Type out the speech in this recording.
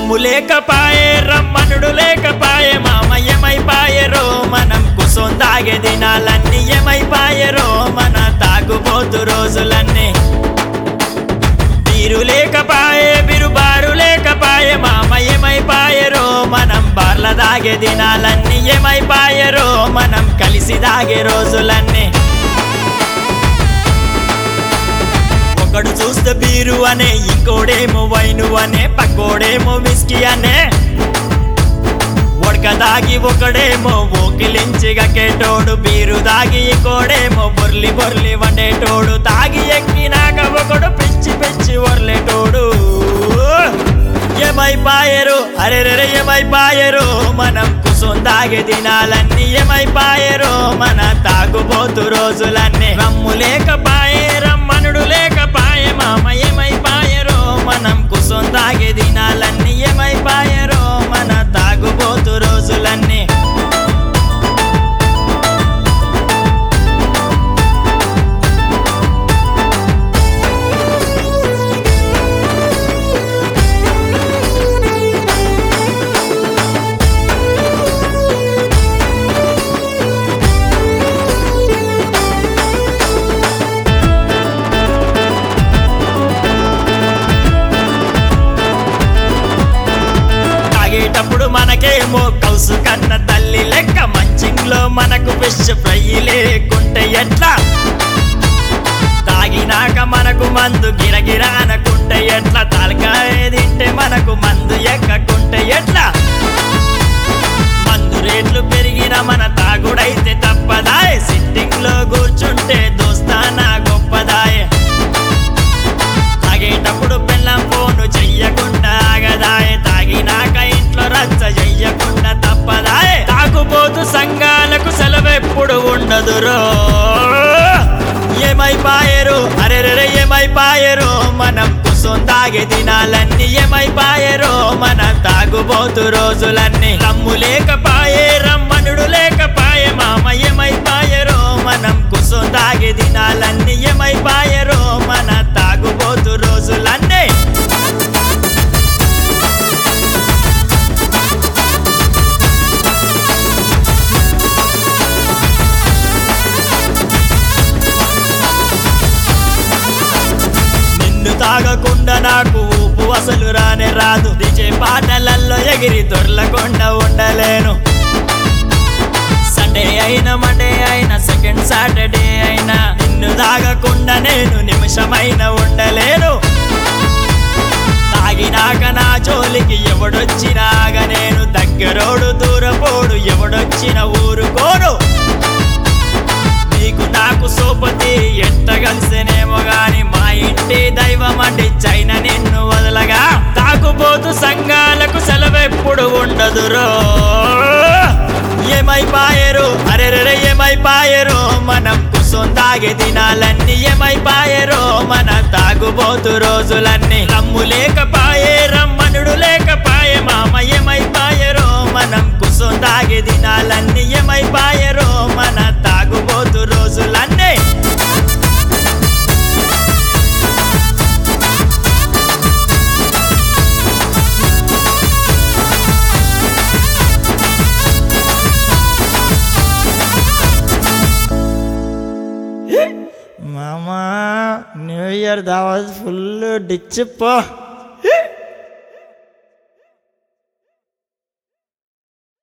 రమ్ము లేకపాయే రమ్మనుడు లేకపాయే మామయ్యమైపాయరో మనం కుసోం తాగే దినాలన్నీ ఏమైపాయరో మన తాగుబోతు రోజులన్నీ బీరు లేకపాయే బిరుబారు లేకపాయే మామయ్యమైపాయరో మనం బార్ల దాగే దినాలన్నీ ఏమైపాయరో మనం కలిసి దాగే రోజులన్నీ ఒకడు చూస్తే బీరు అనే ఇంకోడేమో వైను అనే పక్కోడేమో విస్కీ అనే ఒడక దాగి ఒకడేమో ఓకిలించిగకేటోడు బీరు దాగి ఇంకోడేమో బొర్లి బొర్లి వండేటోడు తాగి ఎక్కినాక ఒకడు పిచ్చి పిచ్చి వర్లేటోడు ఏమైపాయరు అరే రే ఏమైపాయరు మనం కుసం తాగే దినాలన్నీ ఏమైపాయరు మన తాగుబోతు రోజులన్నీ రమ్ము లేకపాయే రమ్మనుడు లేకపాయే మామ ఏమైపాయరు మనం కుసం తాగే దినాలన్నీ ఏమైపాయరు మన తాగుబోతు రోజులన్నీ తాగేటప్పుడు మనకేమో కౌసు కన్న తల్లి లెక్క మంచింగ్లో మనకు ఫిష్ ఫ్రై లేకుంటే ఎట్లా తాగినాక మనకు మందు గిరగిర అనకుంటే ఎట్లా తలకాయ తింటే మనకు మందు ఎక్కకుంటే ఎట్లా మందు రేట్లు పెరిగిన మన తాగుడైతే తప్పదాయే సిట్టింగ్ లో కూర్చుంటే దోస్తానా గొప్పదాయే తాగేటప్పుడు బెల్లం ఫోను చెయ్యకుండా ఆగదాయే తాగినాక ఇంట్లో రచ్చ చెయ్యకుండా తప్పదాయే తాగుబోతు సంఘాలకు సెలవెప్పుడు ఉండదురో ఏమైపాయరు అరే రే ఏమైపాయరు మనం కుసం తాగే దినాలన్నీ ఏమైపాయరు మన తాగుబోతు రోజులన్నీ రమ్ము లేకపాయే రమ్మనుడు లేకపాయే మామ ఏమైపాయరు మనం కుసం తాగే దినాలన్నీ ఏమైపాయరు మన తాగుబోతు రోజులన్నీ నిన్ను తాగకుండా నాకు ఊపు అసలు రానే రాదు డిజే పాటలల్లో ఎగిరి దొర్లకుండా ఉండలేను సండే అయినా మండే అయినా సెకండ్ సాటర్డే అయినా నిన్ను తాగకుండా నేను నిమిషమైన ఉండలేను తాగినాక నా జోలికి ఎవడొచ్చినాగ నేను దగ్గరోడు దూరపోడు ఎవడొచ్చిన ఊరుకోను నీకు నాకు సోపతి ఎంత కలిసేనేమో గాని మా ఇంటి దైవం అంటే చైన నిన్ను వదలగా తాకుపోతు సంఘాలకు సెలవెప్పుడు ఉండదురో ఏమైపాయరు అరే రే ఏమైపాయరు మనం కుసం తాగే దినాలన్నీ ఏమైపాయరు మన తాగుబోతు రోజులన్నీ రమ్ము లేకపాయే రమ్మనుడు లేకపాయే మామ ఏమైపాయరు మనం కుసం తాగే దినాలన్నీ ఏమైపాయరు మన తాగుబోతు రోజులన్నీ మామా న్యూ ఇయర్ దావత్ ఫుల్ డిచ్ పో